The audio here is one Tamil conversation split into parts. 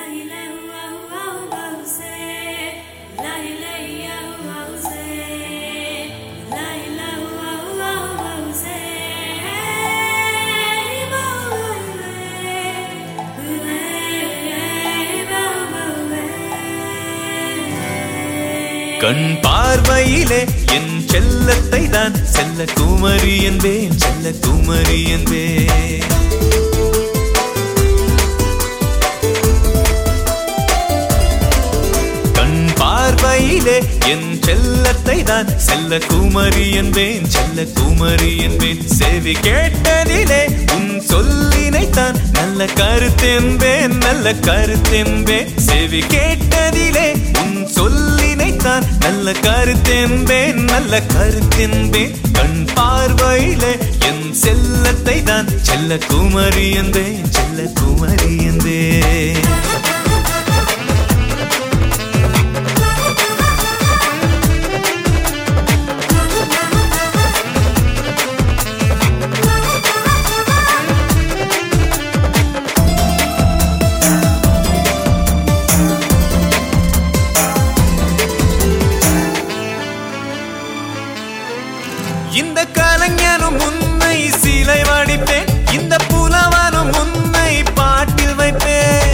கண் பார்வையிலே என் செல்லத்தை தான் செல்ல குமரி என்பேன் செல்ல குமரி என்பேன் கண் பார்வையிலே என் செல்லத்தை தான் செல்ல குமரி என்பேன் செல்ல குமரி என்பேன் செவி கேட்டதிலே உன் சொல்லினைத்தான் நல்ல கருத்தென்பேன் நல்ல கருத்தென்பேன் செவி கேட்டதிலே உன் சொல்லினைத்தான் நல்ல கருத்தென்பேன் நல்ல கருத்தென்பேன் கண் பார்வையிலே என் செல்லத்தை தான் செல்ல குமரி என்பேன் செல்ல குமரி என்பேன் இந்த கலைஞனும் உன்னை சிலை வடிப்பேன் இந்த புலவனும் உன்னை பாட்டில் வைப்பேன்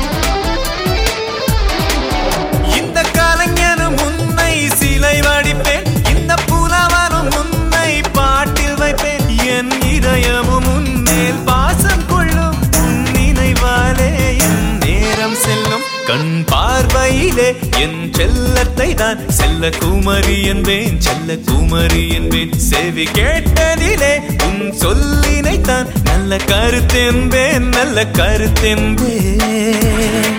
இந்த கலைஞனும் உன்னை சிலை வடிப்பேன் இந்த புலவனும் உன்னை பாட்டில் வைப்பேன் என் இதயமும் உன்மேல் பாசம் கொள்ளும் உன் நினைவாலே என் நேரம் செல்லும் கண் பார்வையிலே என் செல்லத்தை தான் செல்ல குமரி என்பேன் செல்ல குமரி என்பேன் செவி கேட்டதிலே உன் சொல்லினைத்தான் நல்ல கருத்தென்பேன் நல்ல கருத்தென்பேன்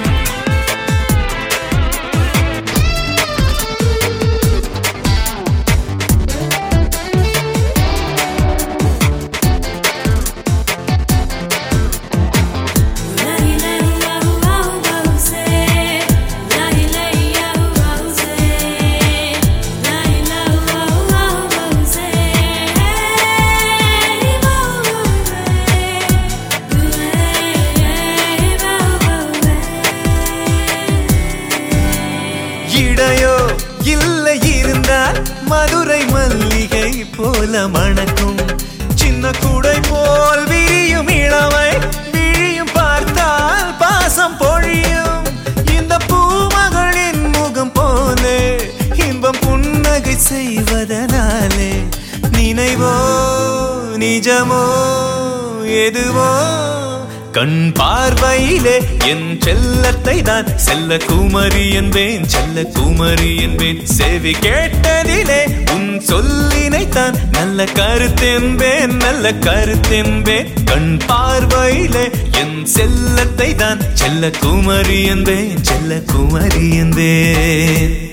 இடையோ இல்லை இருந்தால் மதுரை மல்லிகை போல மணக்கும் சின்ன குடை போல் விரியும் இளமை விழியும் பார்த்தால் பாசம் பொழியும் இந்த பூமகளின் முகம் போலே இன்பம் புன்னகை செய்வதனாலே நினைவோ நிஜமோ எதுவோ கண் பார்வையிலே என் செல்லத்தை தான் செல்ல குமரி என்பேன் செல்ல குமரி என்பேன் செவி கேட்டதிலே உன் சொல்லினைத்தான் நல்ல கருத்தென்பேன் நல்ல கருத்தென்பேன் கண் பார்வையிலே என் செல்லத்தை தான் செல்ல குமரி என்பேன் செல்ல குமரி என்பேன்